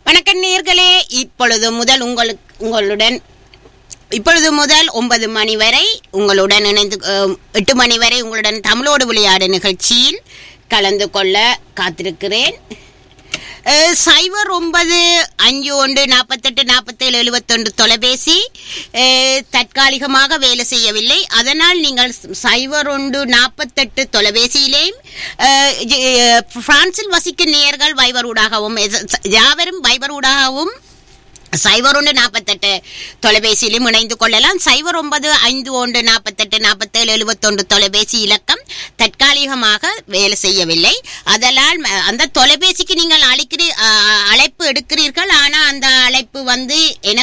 வணக்கம் நேர்களே இப்பொழுது முதல் உங்களுக்கு உங்களுடன் இப்பொழுது முதல் ஒன்பது மணி வரை உங்களுடன் இணைந்து அஹ், எட்டு மணி வரை உங்களுடன் தமிழோடு விளையாடு நிகழ்ச்சியில் கலந்து கொள்ள காத்திருக்கிறேன் அஹ், சைபர் ஒன்பது அஞ்சு ஒன்று நாற்பத்தெட்டு நாற்பத்தேழு எழுபத்தொன்று தொலைபேசி அஹ், தற்காலிகமாக வேலை செய்யவில்லை அதனால் நீங்கள் சைபர் ஒன்று நாற்பத்தெட்டு தொலைபேசியிலேயும் அஹ், ஜ- அஹ், பிரான்சில் வசிக்கும் நேயர்கள் வைபர் ஊடாகவும் எஸ்- யாவரும் வைபர் ஊடாகவும் சைபர் ஒன்று நாற்பத்தெட்டு தொலைபேசியிலும் இணைந்து கொள்ளலாம் சைபர் ஒன்பது ஐந்து ஒன்று நாற்பத்தெட்டு நாற்பத்தேழு எழுபத்தொன்று தொலைபேசி இலக்கம் தற்காலிகமாக வேலை செய்யவில்லை அதனால் ம- அந்த தொலைபேசிக்கு நீங்கள் அழைக்கிறீ அ- அழைப்பு எடுக்கிறீர்கள் ஆனால் அந்த அழைப்பு வந்து எனக்கு